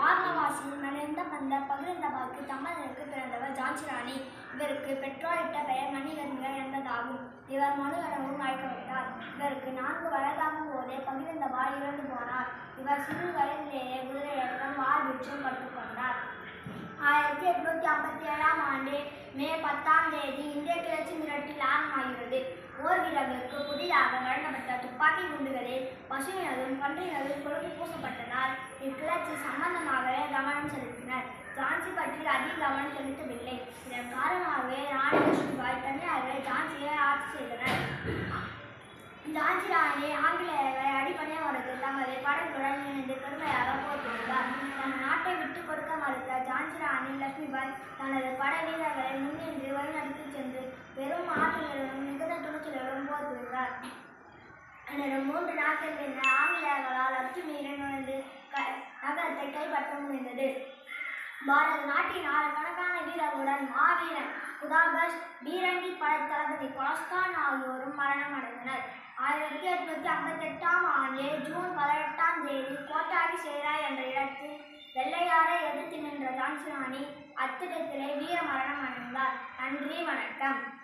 வாரணாசியில் மணிந்த பந்த பகிர்ந்தபாக்கு தம்மதனுக்கு பிறந்தவர் ஜான்சி ராணி இவருக்கு பெற்றோரிட்ட பெயர் மணிகர்ணிகா என்பதாகும் இவர் மனு எனவும் அழைக்கப்பட்டார் இவருக்கு நான்கு வயதாகும் போதே பகிர்ந்தபா இறந்து போனார் இவர் சிறு வயதிலேயே குதிரையேற்றம் வாழ்விற்றும் கற்றுக்கொண்டார் ஆயிரத்தி எட்நூத்தி ஐம்பத்தி ஏழாம் ஆண்டு மே பத்தாம் தேதி இந்திய கிளர்ச்சி மிரட்டில் ஆரம்பமாகிறது போர் வீரர்களுக்கு புதிதாக வழங்கப்பட்ட துப்பாக்கி குண்டுகளில் பசுவினதும் பன்றியினதும் கொழுப்பு பூசப்பட்டதால் இக்கிளர்ச்சி சம்பந்தமாகவே கவனம் செலுத்தினர் ஜான்சி பற்றி அதிக கவனம் செலுத்தவில்லை இதன் காரணமாகவே ராணி லட்சுமிபாய் தனியாகவே ஜான்சியை ஆட்சி செய்தனர் ஜான்சி ராணி ஆங்கிலேயரை அடிப்படையாக மறுத்து தமது படைகளுடன் இணைந்து கடுமையாக போர் புரிந்தார் தன் நாட்டை விட்டுக் கொடுக்க மறுத்த ஜான்சி ராணி லட்சுமிபாய் தனது படை வீரர்களை முன்னின்று வழிநடத்தி சென்று பெரும் ஆற்றலுடன் மிகுந்த துணிச்சலுடன் போர் புரிந்தார் எனது மூன்று நாட்கள் பின்ன ஆங்கிலேயர்களால் அத்துமீறி நுழைந்து க- நகரத்தை கைப்பற்ற முடிந்தது பாரத நாட்டின் ஆயிரக்கணக்கான வீரர்களுடன் மாவீரன் குதாபஸ் பீரங்கி படை தளபதி கொலஸ்கான் ஆகியோரும் மரணமடைந்தனர் ஆயிரத்தி எட்நூத்தி ஐம்பத்தி எட்டாம் ஆண்டு ஜூன் பதினெட்டாம் தேதி கோட்டாரி சேரா என்ற இடத்தில் வெள்ளையாரை எதிர்த்து நின்ற ஜான்சி ராணி அத்திடத்திலே வீர மரணம் அடைந்தார் நன்றி வணக்கம்